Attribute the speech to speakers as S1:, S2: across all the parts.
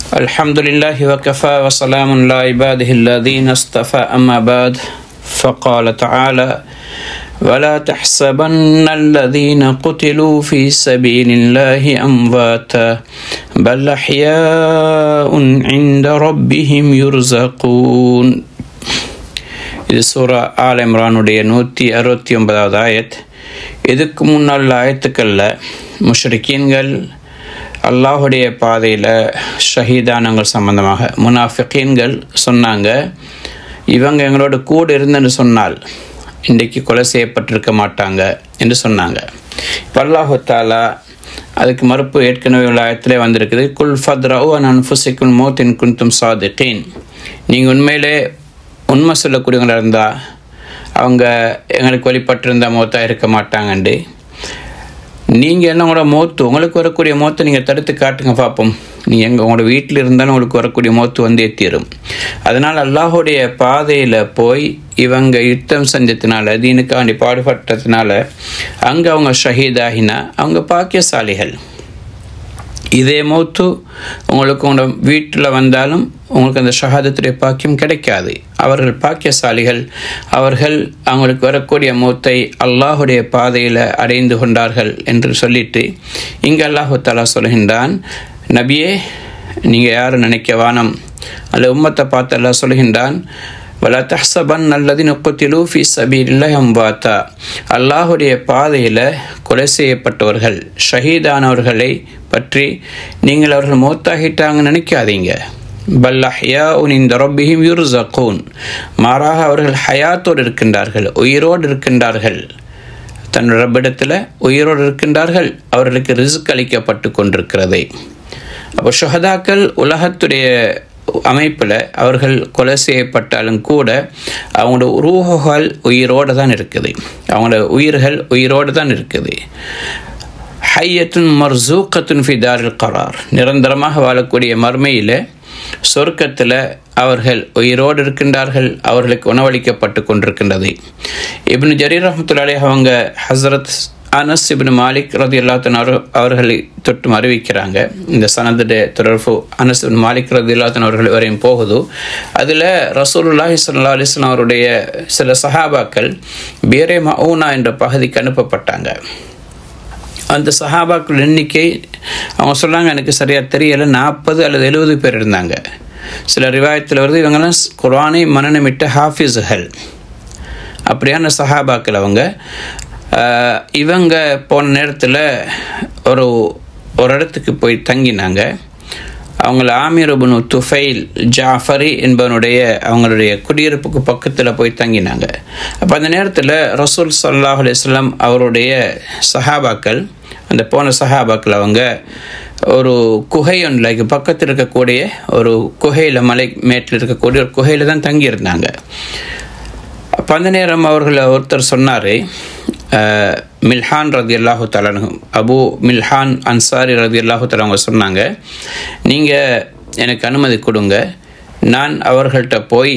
S1: الحمد لله وكفى وسلام على عباده الذين اصطفى أما بعد فقال تعالى ولا تحسبن الذين قتلوا في سبيل الله أمواتا بل أحياء عند ربهم يرزقون இது சூரா ஆல் இம்ரானுடைய நூற்றி அறுபத்தி ஒன்பதாவது ஆயத் இதுக்கு முன்னால் ஆயத்துக்களில் முஷ்ரிக்கீன்கள் அல்லாஹுடைய பாதையில் ஷஹீதானங்கள் சம்பந்தமாக முனாஃபிகீன்கள் சொன்னாங்க இவங்க எங்களோட கூட இருந்தன்னு சொன்னால் இன்றைக்கு கொலை செய்யப்பட்டிருக்க மாட்டாங்க என்று சொன்னாங்க இப்போ அல்லாஹு தாலா அதுக்கு மறுப்பு ஏற்கனவே உள்ள ஆயத்திலே வந்திருக்குது குல் ஃபத்ரவு அன் அன்ஃபுசிக்குல் மோத்தின் குந்தும் சாதிக்கீன் நீங்கள் உண்மையிலே உண்மை சொல்லக்கூடியவங்களாக இருந்தால் அவங்க எங்களுக்கு வழிபட்டிருந்த மோத்தாக இருக்க மாட்டாங்கண்டு நீங்கள் என்ன கூட மோத்து உங்களுக்கு வரக்கூடிய மோத்தை நீங்கள் தடுத்து காட்டுங்க பார்ப்போம் நீங்கள் எங்கள் உங்களோட வீட்டில் இருந்தாலும் உங்களுக்கு வரக்கூடிய மோத்து வந்து எத்திரும் அதனால் அல்லாஹுடைய பாதையில் போய் இவங்க யுத்தம் செஞ்சதுனால தீனுக்காண்டி பாடுபட்டதுனால அங்கே அவங்க ஷஹீதாகினா அவங்க பாக்கியசாலிகள் இதே மௌத்து உங்களுக்கு உங்களோட வீட்டில் வந்தாலும் உங்களுக்கு அந்த ஷஹாதத்துடைய பாக்கியம் கிடைக்காது அவர்கள் பாக்கியசாலிகள் அவர்கள் அவங்களுக்கு வரக்கூடிய மூத்தை அல்லாஹுடைய பாதையில் அடைந்து கொண்டார்கள் என்று சொல்லிட்டு இங்கே அல்லாஹு தாலா சொல்கின்றான் நபியே நீங்கள் யாரும் நினைக்க வானம் அல்ல உம்மத்தை பார்த்து அல்லாஹ் சொல்கின்றான் வலா தஹ்சபன் அல்லது நுக்கத்திலு ஃபி சபீரில் அம்பாத்தா அல்லாஹுடைய பாதையில் கொலை செய்யப்பட்டவர்கள் ஷஹீதானவர்களை பற்றி நீங்கள் அவர்கள் மூத்தாகிட்டாங்கன்னு நினைக்காதீங்க பல் அஹ்யா உன் இந்த ரொப்பியும் யுர்சகூன் மாறாக அவர்கள் ஹயாத்தோடு இருக்கின்றார்கள் உயிரோடு இருக்கின்றார்கள் தன் ரப்பிடத்தில் உயிரோடு இருக்கின்றார்கள் அவர்களுக்கு ரிஸ்க் அளிக்கப்பட்டு கொண்டிருக்கிறது அப்போ ஷஹதாக்கள் உலகத்துடைய அமைப்பில் அவர்கள் கொலை செய்யப்பட்டாலும் கூட அவங்களோட உருவகள் உயிரோடு தான் இருக்குது அவங்களோட உயிர்கள் உயிரோடு தான் இருக்குது ஹையத்துன் மர்சூக்கத்துன் ஃபிதாரில் கரார் நிரந்தரமாக வாழக்கூடிய மர்மையில் சொர்க்கத்தில் அவர்கள் உயிரோடு இருக்கின்றார்கள் அவர்களுக்கு உணவளிக்கப்பட்டு கொண்டிருக்கின்றது இப்னு ஜரீர் ரஹமத்துல்லாலே அவங்க ஹசரத் அனஸ் இபின் மாலிக் ரதி அல்லாத்தன் அவர்களை தொட்டும் அறிவிக்கிறாங்க இந்த சனதுடைய தொடர்பு அனஸ் இபின் மாலிக் ரதி அல்லாத்தன் அவர்கள் வரையும் போகுது அதில் ரசூலுல்லாஹி சல்லா அலிஸ்லாம் அவருடைய சில சஹாபாக்கள் பேரே மவுனா என்ற பகுதிக்கு அனுப்பப்பட்டாங்க அந்த சஹாபாக்கள் எண்ணிக்கை அவங்க சொன்னாங்க எனக்கு சரியாக தெரியலை நாற்பது அல்லது எழுபது பேர் இருந்தாங்க சில ரிவாயத்தில் வருது இவங்கெல்லாம் குரானை மனநமிட்ட ஹாஃபிஸுகள் அப்படியான சஹாபாக்கள் அவங்க இவங்க போன நேரத்தில் ஒரு ஒரு இடத்துக்கு போய் தங்கினாங்க அவங்கள ஆமீரபுனு துஃபைல் ஜாஃபரி என்பவனுடைய அவங்களுடைய குடியிருப்புக்கு பக்கத்தில் போய் தங்கினாங்க அப்போ அந்த நேரத்தில் ரசூல் சல்லாஹ் அலிஸ்லாம் அவருடைய சஹாபாக்கள் அந்த போன சஹாபாக்கள் அவங்க ஒரு குகை ஒன்றில் பக்கத்தில் இருக்கக்கூடிய ஒரு குகையில் மலை மேட்டில் இருக்கக்கூடிய ஒரு குகையில் தான் தங்கியிருந்தாங்க அப்போ அந்த நேரம் அவர்கள் ஒருத்தர் சொன்னார் மில்ஹான் ரதி அல்லாஹு தலானு அபு மில்ஹான் அன்சாரி ரதி அல்லாஹு தலா அவங்க சொன்னாங்க நீங்கள் எனக்கு அனுமதி கொடுங்க நான் அவர்கள்ட்ட போய்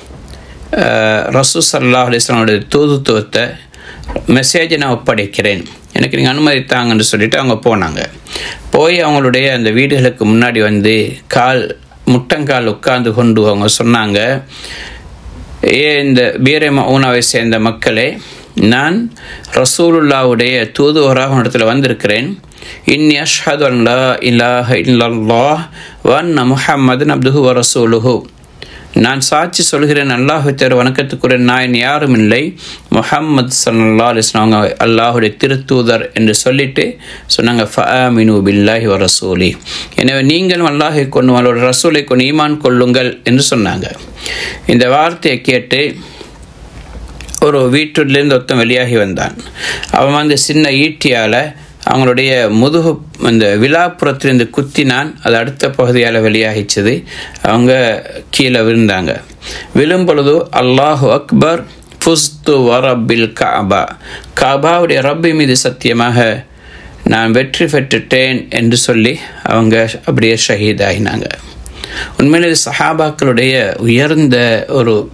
S1: ரசூ சல்லாஹ் அலிஸ்லாமுடைய தூதுத்துவத்தை மெசேஜை நான் ஒப்படைக்கிறேன் எனக்கு நீங்கள் அனுமதி தாங்கன்னு சொல்லிட்டு அவங்க போனாங்க போய் அவங்களுடைய அந்த வீடுகளுக்கு முன்னாடி வந்து கால் முட்டங்கால் உட்கார்ந்து கொண்டு அவங்க சொன்னாங்க ஏ இந்த பீரே மவுனாவை சேர்ந்த மக்களே நான் ரசூலுல்லாவுடைய தூதுவராக இடத்துல வந்திருக்கிறேன் இன்னி அஷ்ஹது அல்லா இலாஹ இல்லல்லாஹ் வன் முஹம்மது அப்துஹு வ ரசூலுஹு நான் சாட்சி சொல்கிறேன் அல்லாஹு தேர் வணக்கத்துக்குரிய நான் யாரும் இல்லை முஹம்மது சல்லா அலிஸ்லாம் அல்லாஹுடைய திருத்தூதர் என்று சொல்லிட்டு சொன்னாங்க ஃபமினு பில்லாஹி வ ரசூலி எனவே நீங்களும் அல்லாஹை கொண்டு அவளோட ரசூலை கொண்டு ஈமான் கொள்ளுங்கள் என்று சொன்னாங்க இந்த வார்த்தையை கேட்டு ஒரு வீட்டிலேருந்து ஒருத்தன் வெளியாகி வந்தான் அவன் வந்து சின்ன ஈட்டியால் அவங்களுடைய முதுகு அந்த விழாப்புறத்திலிருந்து குத்தினான் அது அடுத்த பகுதியால் வெளியாகிச்சது அவங்க கீழே விழுந்தாங்க விழும் பொழுது அல்லாஹு அக்பர் ஃபுஸ்து வரபில் காபா காபாவுடைய ரப்பி மீது சத்தியமாக நான் வெற்றி பெற்றுட்டேன் என்று சொல்லி அவங்க அப்படியே ஷஹீதாகினாங்க உண்மையிலே சஹாபாக்களுடைய உயர்ந்த ஒரு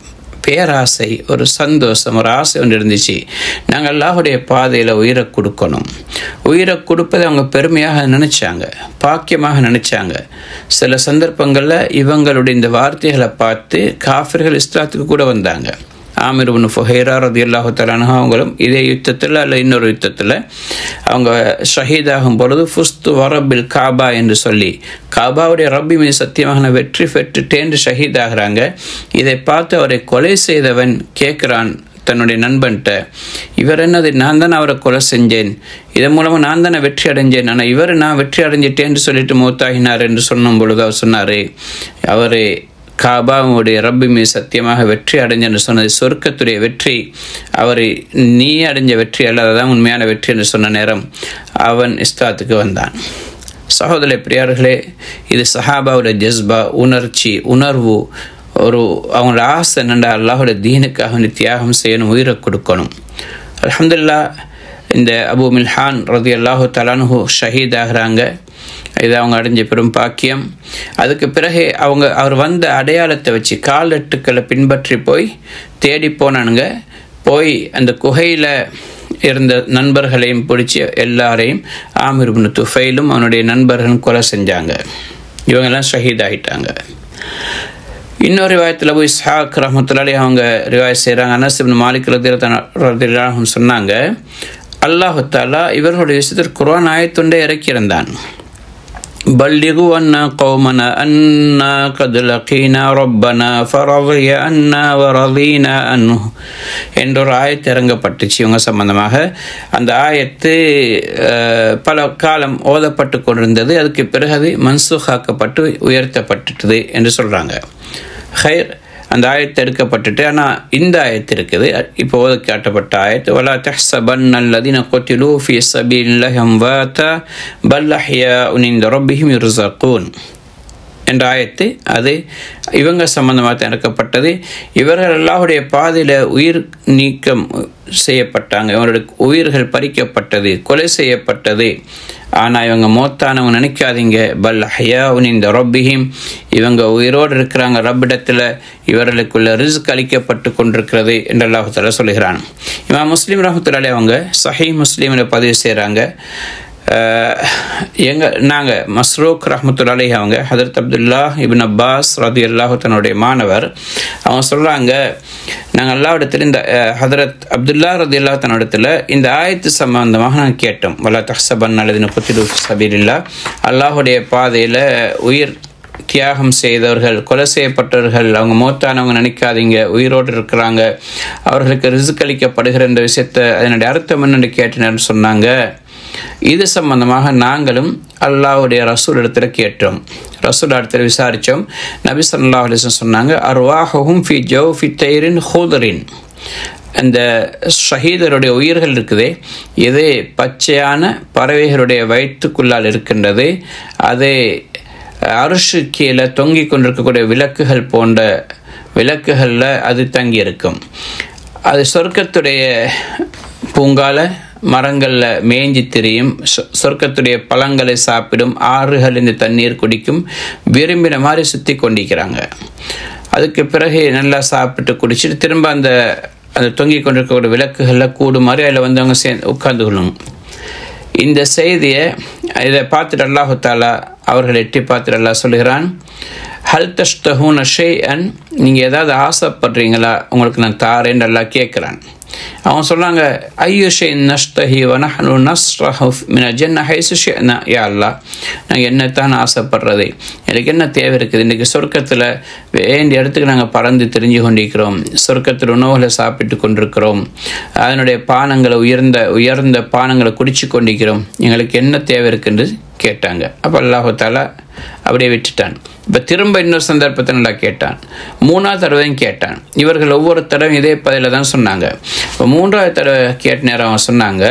S1: பேராசை ஒரு சந்தோஷம் ஒரு ஆசை ஒன்று இருந்துச்சு நாங்கள் அல்லாஹுடைய பாதையில் உயிரை கொடுக்கணும் உயிரை கொடுப்பதை அவங்க பெருமையாக நினச்சாங்க பாக்கியமாக நினச்சாங்க சில சந்தர்ப்பங்களில் இவங்களுடைய இந்த வார்த்தைகளை பார்த்து காஃபிர்கள் இஸ்லாத்துக்கு கூட வந்தாங்க ஆமிர் உன் ஃபுஹைரா ரதி அல்லாஹு தலானா அவங்களும் இதே யுத்தத்தில் அல்ல இன்னொரு யுத்தத்தில் அவங்க ஷஹீதாகும் பொழுது ஃபுஸ்து வரபில் காபா என்று சொல்லி காபாவுடைய ரப்பி மீது சத்தியமாக நான் வெற்றி பெற்றுட்டேன் ஷஹீதாகிறாங்க இதை பார்த்து அவரை கொலை செய்தவன் கேட்குறான் தன்னுடைய நண்பன்கிட்ட இவர் என்னது நான் தானே அவரை கொலை செஞ்சேன் இதன் மூலமாக நான் தானே வெற்றி அடைஞ்சேன் ஆனால் இவர் நான் வெற்றி அடைஞ்சிட்டேன்னு சொல்லிட்டு மூத்தாகினார் என்று சொன்னும் பொழுது அவர் சொன்னார் அவர் காபாவுடைய ரப்பி மீது சத்தியமாக வெற்றி அடைஞ்சன்னு சொன்னது சொர்க்கத்துடைய வெற்றி அவர் நீ அடைஞ்ச வெற்றி அல்லாததான் உண்மையான வெற்றி என்று சொன்ன நேரம் அவன் இஸ்தாத்துக்கு வந்தான் சகோதர பிரியார்களே இது சஹாபாவுடைய ஜஸ்பா உணர்ச்சி உணர்வு ஒரு அவங்களோட ஆசை என்னண்டா அல்லாஹோட தீனுக்காக தியாகம் செய்யணும் உயிரை கொடுக்கணும் அலமதுல்லா இந்த அபு மில்ஹான் ரதி அல்லாஹு தலானு ஷஹீத் ஆகிறாங்க இது அவங்க அடைஞ்ச பெரும் பாக்கியம் அதுக்கு பிறகு அவங்க அவர் வந்த அடையாளத்தை வச்சு காலெட்டுக்களை பின்பற்றி போய் தேடி போனானுங்க போய் அந்த குகையில் இருந்த நண்பர்களையும் பிடிச்சி எல்லாரையும் ஆமிர் பின் துஃபைலும் அவனுடைய நண்பர்களும் கொலை செஞ்சாங்க இவங்கெல்லாம் ஷஹீத் ஆகிட்டாங்க இன்னொரு ரிவாயத்தில் போய் இஸ்ஹாக் ரஹமத்துலாலி அவங்க ரிவாய் செய்கிறாங்க அனசிபின் மாலிக் ரதிராகும் சொன்னாங்க அல்லாஹு தாலா இவர்களுடைய விஷயத்தில் குர்ஆன் ஆயத்துண்டே இறக்கியிருந்தான் بلغوا أن قومنا أنا قد لقينا ربنا فرضي أنا ورضينا أنه என்ற ஒரு ஆயத்து இறங்கப்பட்டுச்சு இவங்க சம்பந்தமாக அந்த ஆயத்து பல காலம் ஓதப்பட்டு கொண்டிருந்தது அதுக்கு பிறகு அது மன்சூகாக்கப்பட்டு உயர்த்தப்பட்டுட்டது என்று சொல்கிறாங்க ஹைர் அந்த ஆயத்து எடுக்கப்பட்டுட்டு ஆனால் இந்த ஆயத்து இருக்குது இப்போ ஓத காட்டப்பட்ட ஆயத்து வலா தஹ்சபன் அல்லதின கொத்திலு ஃபி சபீல்லாஹி அம்வாதா பல் அஹ்யா உனிந்த ரப்பிஹிம் யுர்ஸகூன் என்ற ஆயத்து அது இவங்க சம்பந்தமாக இறக்கப்பட்டது இவர்கள் அல்லாஹுடைய பாதையில் உயிர் நீக்கம் செய்யப்பட்டாங்க இவங்களுடைய உயிர்கள் பறிக்கப்பட்டது கொலை செய்யப்பட்டது ஆனால் இவங்க மோத்தானவங்க நினைக்காதீங்க பல் ஹயாவுன் இந்த ரொப்பிஹிம் இவங்க உயிரோடு இருக்கிறாங்க ரப்பிடத்தில் இவர்களுக்குள்ள ரிஸ்க் அளிக்கப்பட்டு கொண்டிருக்கிறது என்று அல்லாஹுத்தாலா சொல்லுகிறான் இவன் முஸ்லீம் ரஹமத்துல்லாலே அவங்க சஹி முஸ்லீமில் பதிவு செய்கிறாங்க எங்கள் நாங்கள் மஸ்ரூக் ரஹமத்துல்லாலே அவங்க ஹதரத் அப்துல்லா இபின் அப்பாஸ் ரதி அல்லாஹு தன்னுடைய மாணவர் அவங்க சொல்கிறாங்க நாங்கள் அல்லாவிடத்தில் இந்த ஹதரத் அப்துல்லா ரதி அல்லா தன்னிடத்தில் இந்த ஆயத்து சம்பந்தமாக நாங்கள் கேட்டோம் வலா தஹ்சபன் அல்லது குத்திலு சபீரில்லா அல்லாஹுடைய பாதையில் உயிர் தியாகம் செய்தவர்கள் கொலை செய்யப்பட்டவர்கள் அவங்க மூத்தானவங்க நினைக்காதீங்க உயிரோடு இருக்கிறாங்க அவர்களுக்கு ரிசுக் அளிக்கப்படுகிற இந்த விஷயத்தை அதனுடைய அர்த்தம் என்னென்னு கேட்டினர்னு சொன்னாங்க இது சம்பந்தமாக நாங்களும் அல்லாவுடைய ரசூல் இடத்துல கேட்டோம் ரசூல் இடத்துல விசாரித்தோம் நபி சல்லா அலிஸ்லம் சொன்னாங்க அர்வாஹும் ஃபி ஜோ ஃபி தைரின் ஹூதரின் அந்த ஷஹீதருடைய உயிர்கள் இருக்குதே இது பச்சையான பறவைகளுடைய வயிற்றுக்குள்ளால் இருக்கின்றது அது அரிசு கீழே தொங்கிக் கொண்டிருக்கக்கூடிய விளக்குகள் போன்ற விளக்குகளில் அது தங்கி இருக்கும் அது சொர்க்கத்துடைய பூங்கால மரங்களில் மேய்ஞ்சி திரியும் சொர்க்கத்துடைய பழங்களை சாப்பிடும் ஆறுகள் இந்த தண்ணீர் குடிக்கும் விரும்பின மாதிரி சுற்றி கொண்டிருக்கிறாங்க அதுக்கு பிறகு நல்லா சாப்பிட்டு குடிச்சிட்டு திரும்ப அந்த அந்த தொங்கி கொண்டிருக்கக்கூடிய விளக்குகளில் கூடு மாதிரி அதில் வந்து அவங்க சே உட்கார்ந்து கொள்ளும் இந்த செய்தியை இதை பார்த்துட்டு அல்லாஹு தாலா அவர்கள் எட்டி பார்த்துட்டு அல்லா சொல்லுகிறான் ஹல் தஷ்தஹூன் ஷே அன் நீங்கள் ஏதாவது ஆசைப்படுறீங்களா உங்களுக்கு நான் தாரேன்னு நல்லா கேட்குறான் அவன் சொன்னாங்க ஐயோ ஷே நஷ்டஹி வனஹனு நஸ்ரஹு மின ஜன்ன ஹைசு ஷேனா யா அல்லா நாங்கள் என்னத்தான் ஆசைப்படுறது எனக்கு என்ன தேவை இருக்குது இன்றைக்கி சொர்க்கத்தில் வேண்டிய இடத்துக்கு நாங்கள் பறந்து தெரிஞ்சு கொண்டிருக்கிறோம் சொர்க்கத்தில் உணவுகளை சாப்பிட்டு கொண்டிருக்கிறோம் அதனுடைய பானங்களை உயர்ந்த உயர்ந்த பானங்களை குடிச்சு கொண்டிருக்கிறோம் எங்களுக்கு என்ன தேவை இருக்குன்னு கேட்டாங்க அப்போ அல்லாஹாலா அப்படியே விட்டுட்டான் இப்போ திரும்ப இன்னொரு சந்தர்ப்பத்தை நல்லா கேட்டான் மூணாவது தடவையும் கேட்டான் இவர்கள் ஒவ்வொரு தடவையும் இதே பதில தான் சொன்னாங்க இப்போ மூன்றாவது தடவை கேட்ட நேரம் அவன் சொன்னாங்க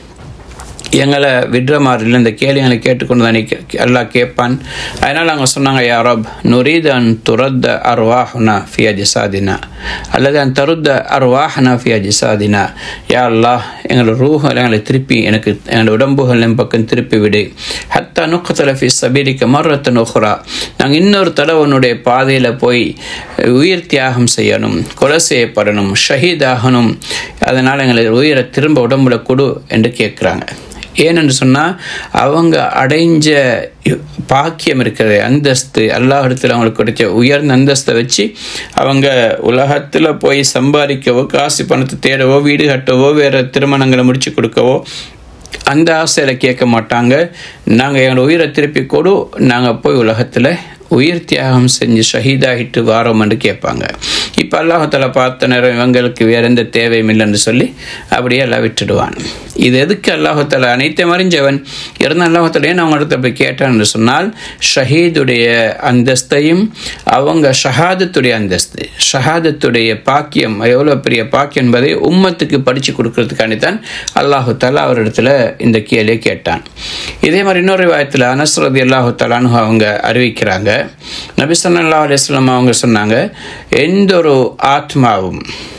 S1: எங்களை விடுற மாதிரி இல்லை இந்த கேள்விகளை கேட்டுக்கொண்டு தான் எல்லாம் கேட்பான் அதனால் அவங்க சொன்னாங்க யாரப் நுரீத் அன் துரத்த அர்வாஹுனா ஃபியா ஜிசாதினா அல்லது அந்த தருத்த அர்வாஹனா ஃபி அஜிசாதினா யா அல்லாஹ் எங்களோட ரூஹல் எங்களை திருப்பி எனக்கு எங்களோட உடம்புகள் என் பக்கம் திருப்பி விடு ஹத்தா நுக்கத்தல ஃபி சபீரிக்க மர்ரத்த நுஹ்ரா நாங்கள் இன்னொரு தடவை உன்னுடைய பாதையில் போய் உயிர் தியாகம் செய்யணும் கொலை செய்யப்படணும் ஷஹீதாகணும் அதனால் எங்களை உயிரை திரும்ப உடம்புல கொடு என்று கேட்குறாங்க ஏனென்று சொன்னால் அவங்க அடைஞ்ச பாக்கியம் இருக்கிற அந்தஸ்து அல்லாஹிடத்தில் அவங்களுக்கு கிடைச்ச உயர்ந்த அந்தஸ்தை வச்சு அவங்க உலகத்தில் போய் சம்பாதிக்கவோ காசு பணத்தை தேடவோ வீடு கட்டவோ வேறு திருமணங்களை முடிச்சு கொடுக்கவோ அந்த ஆசையில் கேட்க மாட்டாங்க நாங்கள் எங்களோட உயிரை திருப்பி கொடு நாங்கள் போய் உலகத்தில் உயிர் தியாகம் செஞ்சு ஷஹீதாகிட்டு வாரோம் என்று கேட்பாங்க இப்போ அல்லாஹத்தில் பார்த்த நேரம் இவங்களுக்கு வேற எந்த தேவையும் இல்லைன்னு சொல்லி அப்படியே எல்லாம் விட்டுடுவான் இது எதுக்கு அல்லாஹத்தில் அனைத்தையும் அறிஞ்சவன் இருந்த அல்லாஹத்தில் ஏன் அவங்க இடத்துல போய் கேட்டான்னு சொன்னால் ஷஹீதுடைய அந்தஸ்தையும் அவங்க ஷஹாதத்துடைய அந்தஸ்து ஷஹாதத்துடைய பாக்கியம் எவ்வளோ பெரிய பாக்கியம் என்பதை உம்மத்துக்கு படித்து கொடுக்கறதுக்காண்டி தான் அல்லாஹு தாலா அவரிடத்துல இந்த கேள்வியை கேட்டான் இதே மாதிரி இன்னொரு வாயத்தில் அனஸ்ரதி அல்லாஹு தாலானு அவங்க அறிவிக்கிறாங்க நபி சல்லா அலிஸ்லாம் அவங்க சொன்னாங்க எந்த ஒரு ஆத்மாவும்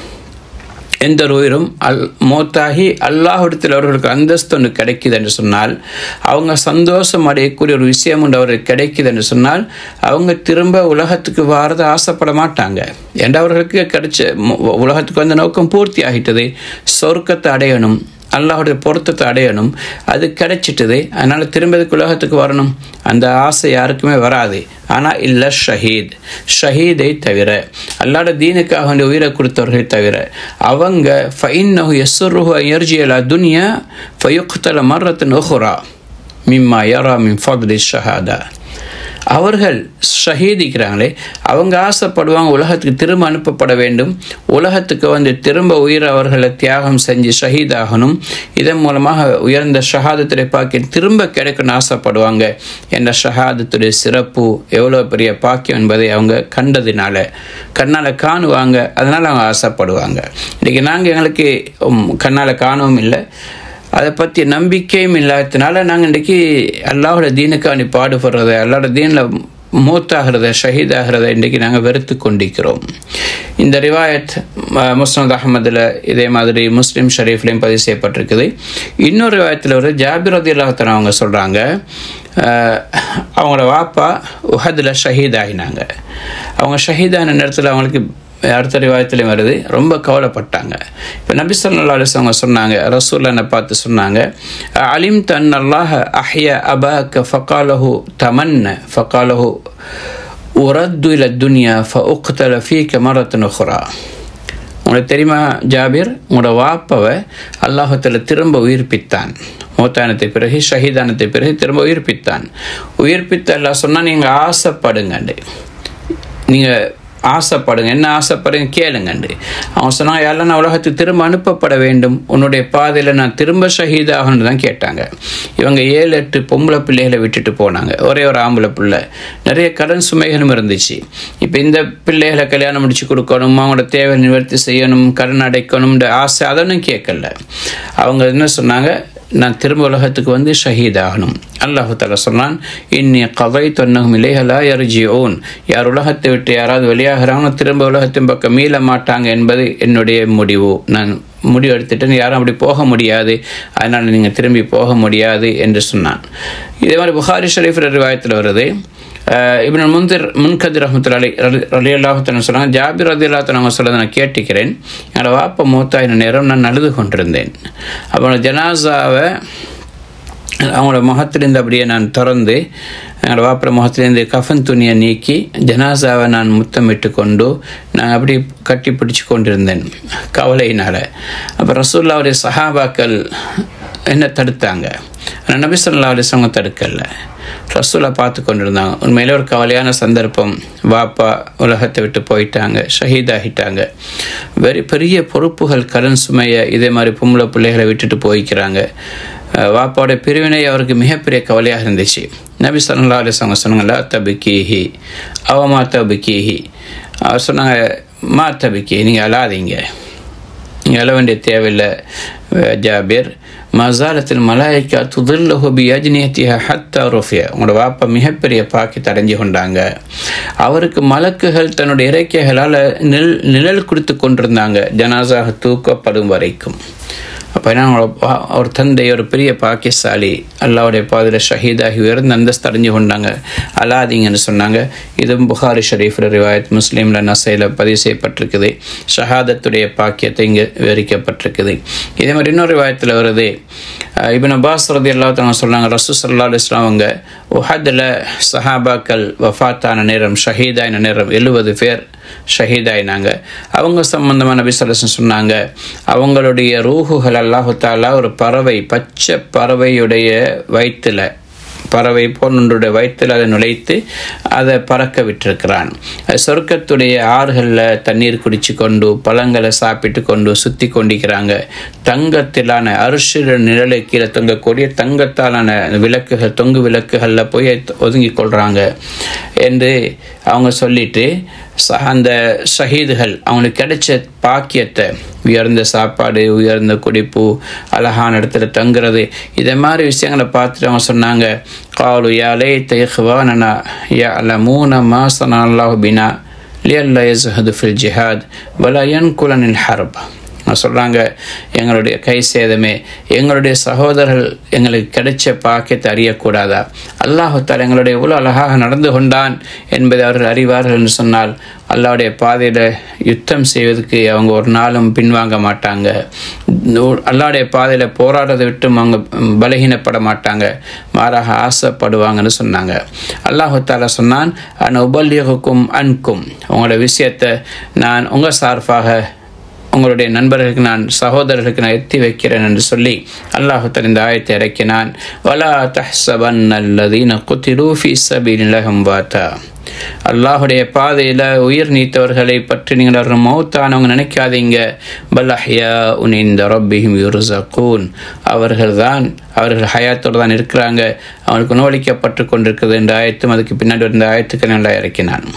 S1: எந்த ஒரு உயிரும் அல் மோத்தாகி அல்லாஹிடத்தில் அவர்களுக்கு அந்தஸ்து ஒன்று கிடைக்குது என்று சொன்னால் அவங்க சந்தோஷம் அடையக்கூடிய ஒரு விஷயம் ஒன்று அவருக்கு கிடைக்குது என்று சொன்னால் அவங்க திரும்ப உலகத்துக்கு வாரத ஆசைப்பட மாட்டாங்க ஏன்னா அவர்களுக்கு கிடைச்ச உலகத்துக்கு வந்த நோக்கம் பூர்த்தி ஆகிட்டது சொர்க்கத்தை அடையணும் அல்லாஹுடைய பொருத்தத்தை அடையணும் அது கிடைச்சிட்டது அதனால் திரும்பதுக்கு உலகத்துக்கு வரணும் அந்த ஆசை யாருக்குமே வராது ஆனால் இல்லை ஷஹீத் ஷஹீதை தவிர அல்லாட தீனுக்காக வேண்டிய உயிரை கொடுத்தவர்கள் தவிர அவங்க ஃபைன்னஹு எஸ்ருஹு எர்ஜியலா துனியா ஃபயுக்தல மர்ரத்து நொஹுரா மிம்மா யரா மின் ஃபத்லி ஷஹாதா அவர்கள் ஷஹீதிக்கிறாங்களே அவங்க ஆசைப்படுவாங்க உலகத்துக்கு திரும்ப அனுப்பப்பட வேண்டும் உலகத்துக்கு வந்து திரும்ப உயிர் அவர்களை தியாகம் செஞ்சு ஷஹீதாகணும் இதன் மூலமாக உயர்ந்த ஷஹாதத்துடைய பாக்கியம் திரும்ப கிடைக்கணும்னு ஆசைப்படுவாங்க என்ற ஷஹாதத்துடைய சிறப்பு எவ்வளோ பெரிய பாக்கியம் என்பதை அவங்க கண்டதினால கண்ணால் காணுவாங்க அதனால் அவங்க ஆசைப்படுவாங்க இன்றைக்கி நாங்கள் எங்களுக்கு கண்ணால் காணவும் இல்லை அதை பற்றி நம்பிக்கையும் இல்லாததுனால நாங்கள் இன்றைக்கி அல்லாஹோட தீனுக்காண்டி பாடுபடுறத அல்லாவோட தீனில் மூத்தாகிறத ஷஹீதாகிறத இன்றைக்கி நாங்கள் வெறுத்து கொண்டிருக்கிறோம் இந்த ரிவாயத் முஸ்னத் அகமதில் இதே மாதிரி முஸ்லீம் ஷரீஃப்லேயும் பதிவு செய்யப்பட்டிருக்குது இன்னொரு ரிவாயத்தில் ஒரு ஜாபிர் ரதி அல்லாஹத்தன் அவங்க சொல்கிறாங்க அவங்களோட வாப்பா உஹதில் ஷஹீத் ஆகினாங்க அவங்க ஷஹீதான நேரத்தில் அவங்களுக்கு அடுத்த ரிவாயத்துலேயும் வருது ரொம்ப கவலைப்பட்டாங்க இப்போ நபி சொல்லா அவங்க சொன்னாங்க ரசூல்லனை பார்த்து சொன்னாங்க அலிம் தன் அல்லாஹ் அஹ்ய அபாக்க ஃபகாலஹு தமன்ன ஃபகாலஹு உரத்து இல துனியா ஃப உக்தல ஃபீக்க மரத்து நுஹ்ரா உங்களுக்கு தெரியுமா ஜாபீர் உங்களோட வாப்பவை அல்லாஹத்தில் திரும்ப உயிர்ப்பித்தான் மூத்தானத்தை பிறகு ஷஹீதானத்தை பிறகு திரும்ப உயிர்ப்பித்தான் உயிர்ப்பித்த எல்லாம் சொன்னால் நீங்கள் ஆசைப்படுங்கண்டு நீங்கள் ஆசைப்படுங்க என்ன ஆசைப்படுங்க கேளுங்கண்டு அவன் சொன்னான் யாரெல்லாம் நான் உலகத்துக்கு திரும்ப அனுப்பப்பட வேண்டும் உன்னுடைய பாதையில் நான் திரும்ப ஷஹீதாகணும்னு தான் கேட்டாங்க இவங்க ஏழு எட்டு பொம்பளை பிள்ளைகளை விட்டுட்டு போனாங்க ஒரே ஒரு ஆம்பளை பிள்ளை நிறைய கடன் சுமைகளும் இருந்துச்சு இப்போ இந்த பிள்ளைகளை கல்யாணம் முடிச்சு கொடுக்கணும் அவங்களோட தேவை நிவர்த்தி செய்யணும் கடன் அடைக்கணும்ன்ற ஆசை அதனும் கேட்கல அவங்க என்ன சொன்னாங்க நான் திரும்ப உலகத்துக்கு வந்து ஷஹீத் ஆகணும் அல்லாஹு தாலா சொன்னான் இன்னி கதை தொன்னகும் இலைகளா எரிஜி ஓன் யார் உலகத்தை விட்டு யாராவது வெளியாகிறாங்களோ திரும்ப உலகத்தின் பக்கம் மீள மாட்டாங்க என்பது என்னுடைய முடிவு நான் முடிவு எடுத்துட்டு யாரும் அப்படி போக முடியாது அதனால் நீங்கள் திரும்பி போக முடியாது என்று சொன்னான் இதே மாதிரி புகாரி ஷரீஃப் ரிவாயத்தில் வருது இவன் முந்திர் முன்கதிர் ரஹமத்துல அலி அலி அல்லாஹத்தன் சொன்னாங்க ஜாபிர் ரதி அல்லாத்தன் அவங்க சொல்ல நான் கேட்டுக்கிறேன் என்னோட வாப்ப மூத்தாயின நேரம் நான் அழுது கொண்டிருந்தேன் அப்போ ஜனாசாவை அவங்களோட முகத்திலேருந்து அப்படியே நான் திறந்து என்னோட வாப்பிற முகத்திலேருந்து கஃபன் துணியை நீக்கி ஜனாசாவை நான் முத்தமிட்டு கொண்டு நான் அப்படி கட்டி பிடிச்சி கொண்டிருந்தேன் கவலையினால் அப்போ ரசூல்லாவுடைய சஹாபாக்கள் என்ன தடுத்தாங்க ஆனால் நபி சொல்லா அலிஸ்வங்க தடுக்கலை ரசூலை பார்த்து கொண்டிருந்தாங்க உண்மையிலே ஒரு கவலையான சந்தர்ப்பம் வாப்பா உலகத்தை விட்டு போயிட்டாங்க ஷஹீதாகிட்டாங்க வெறி பெரிய பொறுப்புகள் கடன் சுமையை இதே மாதிரி பொம்பளை பிள்ளைகளை விட்டுட்டு போய்க்கிறாங்க வாப்பாவோட பிரிவினை அவருக்கு மிகப்பெரிய கவலையாக இருந்துச்சு நபி சல்லா அலிஸ்வங்க சொன்னாங்களா தபிக்கீஹி அவமா தபிக்கீஹி அவர் சொன்னாங்க மா தபிக்கி நீங்கள் அழாதீங்க நீங்கள் அழ வேண்டிய தேவையில்லை ஜாபீர் மசாலத்தில் மலாய்க்கா துதில்லஹுபி அஜ்னியத்திய ஹத்தா ருஃபியா உங்களோட வாப்பா மிகப்பெரிய பாக்கி தடைஞ்சு கொண்டாங்க அவருக்கு மலக்குகள் தன்னுடைய இறக்கைகளால் நிழல் நிழல் கொடுத்து கொண்டிருந்தாங்க ஜனாசாக தூக்கப்படும் வரைக்கும் அப்போ என்ன ஒரு தந்தை ஒரு பெரிய பாக்கியசாலி அல்லாவுடைய பாதையில் ஷஹீதாகி உயர்ந்த அந்தஸ்து அடைஞ்சு கொண்டாங்க அலாதீங்கன்னு சொன்னாங்க இதுவும் புகாரி ஷரீஃபில் ரிவாயத் முஸ்லீமில் நசையில் பதிவு செய்யப்பட்டிருக்குது ஷஹாதத்துடைய பாக்கியத்தை இங்கே விவரிக்கப்பட்டிருக்குது இதே மாதிரி இன்னொரு ரிவாயத்தில் வருது இபின் அப்பாஸ் ரதி அல்லாத்தவங்க சொன்னாங்க ரசூ சல்லா அலுவலாம் அவங்க உஹதில் சஹாபாக்கள் வஃபாத்தான நேரம் ஷஹீதாயின நேரம் எழுபது பேர் ஷஹீதாயினாங்க அவங்க சம்பந்தமான நபி சொல்லசன் சொன்னாங்க அவங்களுடைய ரூஹுகள் அல்லாஹு தாலா ஒரு பறவை பச்சை பறவையுடைய வயிற்றில் பறவை போன்றுடைய வயிற்றில் அதை நுழைத்து அதை பறக்க விட்டிருக்கிறான் சொர்க்கத்துடைய ஆறுகளில் தண்ணீர் குடிச்சு கொண்டு பழங்களை சாப்பிட்டு கொண்டு சுற்றி கொண்டிருக்கிறாங்க தங்கத்திலான அரிசி நிழலை கீழே தொங்கக்கூடிய தங்கத்தாலான விளக்குகள் தொங்கு விளக்குகளில் போய் ஒதுங்கி கொள்கிறாங்க என்று அவங்க சொல்லிட்டு அந்த ஷஹீதுகள் அவங்களுக்கு கிடைச்ச பாக்கியத்தை உயர்ந்த சாப்பாடு உயர்ந்த குடிப்பு அழகான இடத்துல தங்குறது இதை மாதிரி விஷயங்களை பார்த்துட்டு அவங்க சொன்னாங்க காலு யாலே தைஹ்வானனா யா அல மூன மாசனா அல்லாஹ் பினா லியல்லா யஸ்ஹது ஃபில் ஜிஹாத் வலா யன்குலனில் ஹர்ப் சொல்கிறாங்க எங்களுடைய கை சேதமே எங்களுடைய சகோதரர்கள் எங்களுக்கு கிடைச்ச பாக்கியத்தை அறியக்கூடாதா அல்லாஹால் எங்களுடைய எவ்வளோ அழகாக நடந்து கொண்டான் என்பதை அவர்கள் அறிவார்கள் என்று சொன்னால் அல்லாவுடைய பாதையில் யுத்தம் செய்வதற்கு அவங்க ஒரு நாளும் பின்வாங்க மாட்டாங்க அல்லாவுடைய பாதையில் போராடுறதை விட்டும் அவங்க பலகீனப்பட மாட்டாங்க மாறாக ஆசைப்படுவாங்கன்னு சொன்னாங்க அல்லாஹால சொன்னான் அன் உபல்யகுக்கும் அன்கும் உங்களோட விஷயத்தை நான் உங்கள் சார்பாக உங்களுடைய நண்பர்களுக்கு நான் சகோதரர்களுக்கு நான் எத்தி வைக்கிறேன் என்று சொல்லி அல்லாஹுத்தல் இந்த ஆயத்தை இறக்கினான் வலா தஹ்சபன் அல்லதீன குத்திரூஃபி சபீனிலகம் வாத்தா அல்லாஹுடைய பாதையில் உயிர் நீத்தவர்களை பற்றி நீங்கள் மௌத்தானவங்க நினைக்காதீங்க பல்லஹ்யா உனிந்த ரப்பிஹிம் யுருசகூன் அவர்கள் தான் அவர்கள் ஹயாத்தோடு தான் இருக்கிறாங்க அவனுக்கு நோளிக்கப்பட்டு கொண்டிருக்கிறது என்ற ஆயத்தும் அதுக்கு பின்னாடி இருந்த ஆயத்துக்கு நல்லா இறக்கினான்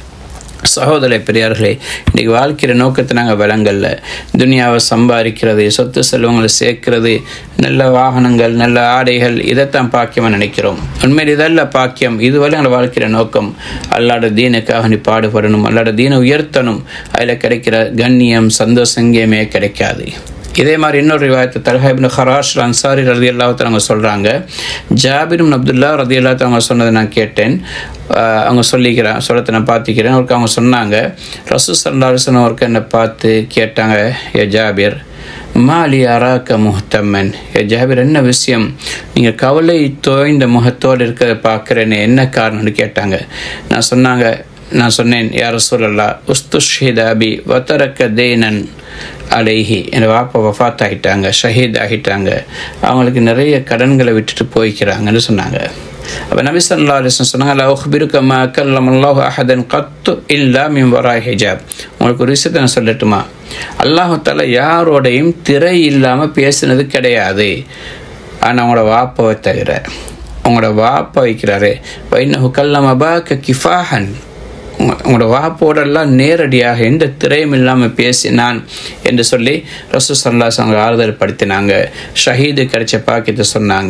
S1: சகோதர பெரியார்களே இன்றைக்கி வாழ்க்கிற நோக்கத்தை நாங்கள் விலங்கல்ல துனியாவை சம்பாதிக்கிறது சொத்து செல்வங்களை சேர்க்கிறது நல்ல வாகனங்கள் நல்ல ஆடைகள் இதைத்தான் பாக்கியமாக நினைக்கிறோம் உண்மையில் இதல்ல பாக்கியம் இதுவரை எங்களை வாழ்க்கிற நோக்கம் அல்லாட தீனுக்காக நீ பாடுபடணும் அல்லாட தீனை உயர்த்தணும் அதில் கிடைக்கிற கண்ணியம் சந்தோஷம் எங்கேயுமே கிடைக்காது இதே மாதிரி இன்னொரு ரிவாயத்து தல்ஹாபின் ஹராஷ் அன்சாரி ரதி அல்லாத்தவங்க சொல்கிறாங்க ஜாபிரும் அப்துல்லா ரதி அல்லாத்தவங்க சொன்னதை நான் கேட்டேன் அவங்க சொல்லிக்கிறேன் சொல்லத்தை நான் பார்த்துக்கிறேன் அவருக்கு அவங்க சொன்னாங்க ரசூ சல்லாசன் அவருக்கு என்னை பார்த்து கேட்டாங்க ஏ ஜாபிர் மாலி அராக்க முகத்தம்மன் ஏ ஜாபிர் என்ன விஷயம் நீங்கள் கவலை தோய்ந்த முகத்தோடு இருக்கிறத பார்க்குறேன்னு என்ன காரணம்னு கேட்டாங்க நான் சொன்னாங்க நான் சொன்னேன் யார் சொல்லலா உஸ்துஷிதாபி வத்தரக்க தேனன் அலைஹி என் வாப்பா வஃத் ஆகிட்டாங்க ஷஹீத் ஆகிட்டாங்க அவங்களுக்கு நிறைய கடன்களை விட்டுட்டு போய்க்கிறாங்கன்னு சொன்னாங்க அப்போ நபி சல்லா அலிஸ்லம் சொன்னாங்க அல்லாஹ்பிருக்கமா கல்லம் அல்லாஹ் அஹதன் கத்து இல்லா மின் வராய் ஹிஜாப் உங்களுக்கு ஒரு விஷயத்தை நான் சொல்லட்டுமா அல்லாஹால யாரோடையும் திரை இல்லாமல் பேசுனது கிடையாது ஆனால் அவங்களோட வாப்பாவை தவிர உங்களோட வாப்பா வைக்கிறாரு வைனஹு கல்லம் அபாக்க கிஃபாஹன் உங்களோட வாப்போடெல்லாம் நேரடியாக எந்த திரையும் இல்லாமல் பேசினான் என்று சொல்லி ரசூ சல்லாஸ் அவங்க ஆறுதல் படுத்தினாங்க ஷஹீது கிடைச்ச பாக்கியத்தை சொன்னாங்க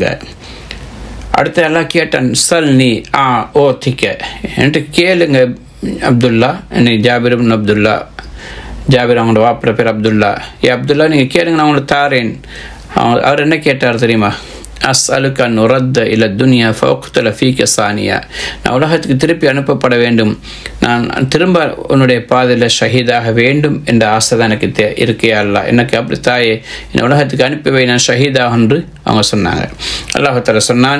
S1: அடுத்து எல்லாம் கேட்டான் சல் நீ ஆ ஓ திக்க என்று கேளுங்க அப்துல்லா என்னை ஜாபிர் அப்துல்லா ஜாபிர் அவங்களோட வாப்பிட பேர் அப்துல்லா ஏ அப்துல்லா நீங்கள் கேளுங்க நான் உங்களுக்கு தாரேன் அவர் என்ன கேட்டார் தெரியுமா அஸ்அலுக்க நுரத்த இல்ல துனியா ஃபோக்தல ஃபீக்க சானியா நான் உலகத்துக்கு திருப்பி அனுப்பப்பட வேண்டும் நான் திரும்ப உன்னுடைய பாதையில் ஷஹீதாக வேண்டும் என்ற ஆசை தான் எனக்கு தே இருக்கே அல்லா எனக்கு அப்படி தாயே என் உலகத்துக்கு அனுப்பி நான் ஷஹீதாக என்று அவங்க சொன்னாங்க அல்லாஹால சொன்னான்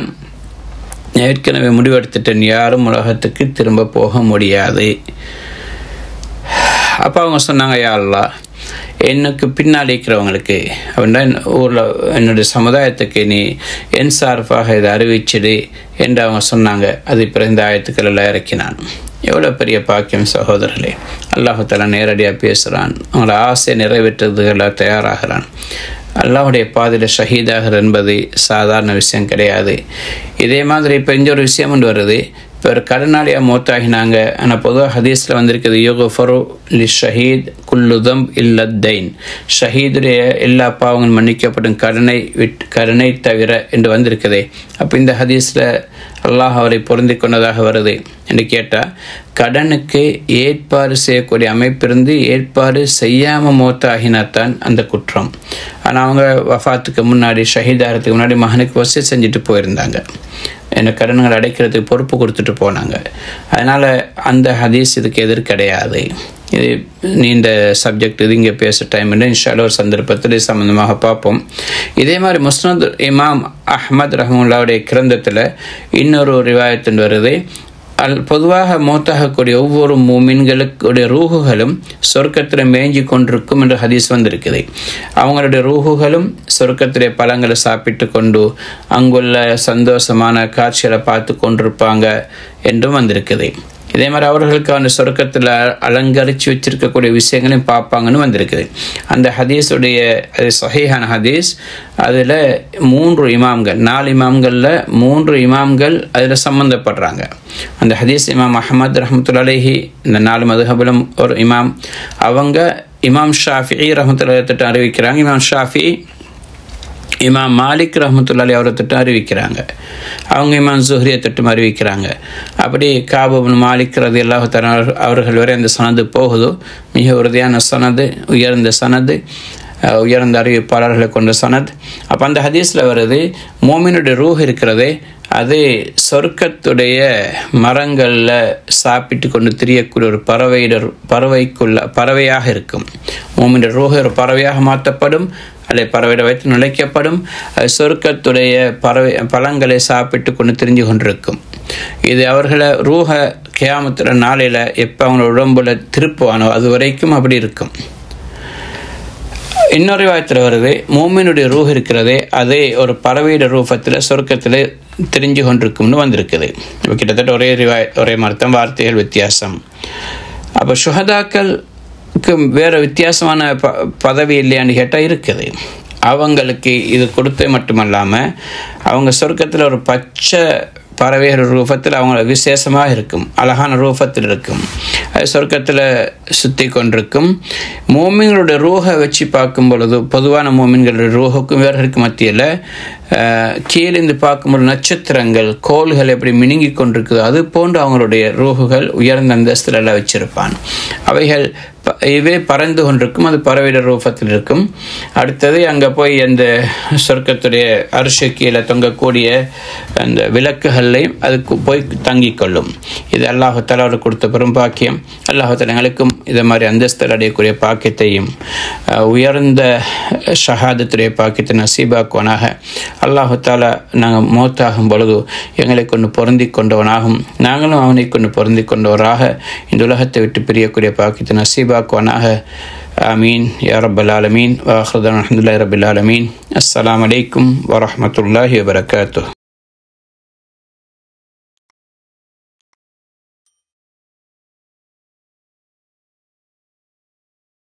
S1: ஏற்கனவே முடிவெடுத்துட்டேன் யாரும் உலகத்துக்கு திரும்ப போக முடியாது அப்போ அவங்க சொன்னாங்க யா அல்லா எனக்கு பின்னால் இருக்கிறவங்களுக்கு அப்படின்னா ஊரில் என்னுடைய சமுதாயத்துக்கு நீ என் சார்பாக இதை அறிவிச்சிடு என்று அவங்க சொன்னாங்க அது பிறந்த ஆயத்துக்கள் எல்லாம் இறக்கினான் எவ்வளோ பெரிய பாக்கியம் சகோதரர்களே அல்லாஹால நேரடியாக பேசுகிறான் அவங்களோட ஆசை நிறைவேற்றுறதுக்கெல்லாம் தயாராகிறான் அல்லாஹுடைய பாதையில் ஷஹீதாகிறது என்பது சாதாரண விஷயம் கிடையாது இதே மாதிரி இப்போ இங்கே ஒரு விஷயம் ஒன்று வருது இப்போ ஒரு கடனாளியாக மூத்தாகினாங்க ஆனால் பொதுவாக ஹதீஸில் வந்திருக்குது யோக ஃபரு லி ஷஹீத் குல்லுதம் இல்லத்தைன் ஷஹீதுடைய எல்லா பாவங்கள் மன்னிக்கப்படும் கடனை விட் கடனை தவிர என்று வந்திருக்குதே அப்போ இந்த ஹதீஸில் அல்லாஹ் அவரை பொருந்தி கொண்டதாக வருது என்று கேட்டால் கடனுக்கு ஏற்பாடு செய்யக்கூடிய அமைப்பிருந்து ஏற்பாடு செய்யாமல் மூத்தாகினாத்தான் அந்த குற்றம் ஆனால் அவங்க வஃபாத்துக்கு முன்னாடி ஷஹீதாகிறதுக்கு முன்னாடி மகனுக்கு வசதி செஞ்சுட்டு போயிருந்தாங்க என்ன கடன்கள் அடைக்கிறதுக்கு பொறுப்பு கொடுத்துட்டு போனாங்க அதனால் அந்த ஹதீஸ் இதுக்கு எதிர் கிடையாது இது நீண்ட சப்ஜெக்ட் இது இங்கே பேச டைம் இல்லை இன்ஷால ஒரு சந்தர்ப்பத்தில் இது சம்மந்தமாக பார்ப்போம் இதே மாதிரி முஸ்னத் இமாம் அஹ்மத் ரஹமுல்லாவுடைய கிரந்தத்தில் இன்னொரு ரிவாயத்தின் வருது அல் பொதுவாக மூத்தாகக்கூடிய ஒவ்வொரு மூமின்களுடைய ரூகுகளும் சொர்க்கத்தில் மேய்ஞ்சி கொண்டிருக்கும் என்று ஹதீஸ் வந்திருக்குது அவங்களுடைய ரூகுகளும் சொர்க்கத்திலே பழங்களை சாப்பிட்டு கொண்டு அங்குள்ள சந்தோஷமான காட்சிகளை பார்த்து கொண்டிருப்பாங்க என்றும் வந்திருக்குது இதே மாதிரி அவர்களுக்கான சொர்க்கத்தில் அலங்கரித்து வச்சிருக்கக்கூடிய விஷயங்களையும் பார்ப்பாங்கன்னு வந்திருக்குது அந்த ஹதீஸுடைய அது சஹீஹான ஹதீஸ் அதில் மூன்று இமாம்கள் நாலு இமாம்களில் மூன்று இமாம்கள் அதில் சம்மந்தப்படுறாங்க அந்த ஹதீஸ் இமாம் அஹமது ரஹமத்துல்லாஹி இந்த நாலு மதுஹபுலம் ஒரு இமாம் அவங்க இமாம் ஷாஃபி ரஹமத்துல்லா திட்டம் அறிவிக்கிறாங்க இமாம் ஷாஃபி இமாம் மாலிக் ரஹமத்துல்லாலி அவரை திட்டம் அறிவிக்கிறாங்க அவங்க இமாம் ஜுஹ்ரியை திட்டம் அறிவிக்கிறாங்க அப்படி காபுபின் மாலிக் ரதி அல்லாஹு அவர்கள் வரை அந்த சனது போகுதோ மிக உறுதியான சனது உயர்ந்த சனது உயர்ந்த அறிவிப்பாளர்களை கொண்ட சனத் அப்போ அந்த ஹதீஸில் வருது மோமினுடைய ரூஹ் இருக்கிறதே அது சொர்க்கத்துடைய மரங்களில் சாப்பிட்டு கொண்டு திரியக்கூடிய ஒரு பறவையிட பறவைக்குள்ள பறவையாக இருக்கும் மோமினுடைய ரூஹ் ஒரு பறவையாக மாற்றப்படும் அல்லது பறவையிட வைத்து நுழைக்கப்படும் அது சொர்க்கத்துடைய பறவை பழங்களை சாப்பிட்டு கொண்டு திரிஞ்சு கொண்டிருக்கும் இது அவர்களை ரூஹ கேமத்துற நாளையில் எப்போ அவங்களோட உடம்புல திருப்புவானோ அது வரைக்கும் அப்படி இருக்கும் இன்னொரு வாயத்தில் வருது மூமினுடைய ரூஹ் இருக்கிறதே அதே ஒரு பறவையிட ரூபத்தில் சொர்க்கத்தில் தெரிஞ்சு கொண்டிருக்கும்னு வந்திருக்குது இப்போ கிட்டத்தட்ட ஒரே ரிவாய் ஒரே மருத்துவம் வார்த்தைகள் வித்தியாசம் அப்போ சுகதாக்களுக்கு வேறு வித்தியாசமான ப பதவி இல்லையான்னு கேட்டால் இருக்குது அவங்களுக்கு இது கொடுத்தே மட்டுமல்லாமல் அவங்க சொர்க்கத்தில் ஒரு பச்சை பறவைகள் ரூபத்தில் அவங்க விசேஷமாக இருக்கும் அழகான ரூபத்தில் இருக்கும் அது சொர்க்கத்தில் சுற்றி கொண்டிருக்கும் மோமின்களுடைய ரூஹை வச்சு பார்க்கும் பொழுது பொதுவான மோமின்களுடைய ரூஹுக்கும் வேர்களுக்கு மத்தியில் கீழிருந்து பார்க்கும்போது நட்சத்திரங்கள் கோள்கள் எப்படி மினுங்கி கொண்டிருக்குதோ அது போன்று அவங்களுடைய ரூகுகள் உயர்ந்த அந்தஸ்தில் எல்லாம் வச்சிருப்பான் அவைகள் இவே பறந்து கொண்டிருக்கும் அது பறவையிட ரூபத்தில் இருக்கும் அடுத்தது அங்கே போய் அந்த சொர்க்கத்துடைய அரிசி கீழே தொங்கக்கூடிய அந்த விளக்குகள்லையும் அதுக்கு போய் தங்கிக் கொள்ளும் இது அல்லாஹால அவர் கொடுத்த பெரும் பாக்கியம் அல்லாஹால எங்களுக்கும் இதை மாதிரி அந்தஸ்தில் அடையக்கூடிய பாக்கியத்தையும் உயர்ந்த ஷஹாதத்துடைய பாக்கியத்தை நசீபாக்குவனாக அல்லாஹால நாங்கள் மௌத்தாகும் பொழுது எங்களை கொண்டு பொருந்தி கொண்டவனாகும் நாங்களும் அவனை கொண்டு பொருந்தி கொண்டவராக இந்த உலகத்தை விட்டு பிரியக்கூடிய பாக்கியத்தை நசீபாக்குவனாக آمين يا رب العالمين وآخر الحمد لله رب العالمين السلام عليكم ورحمة الله وبركاته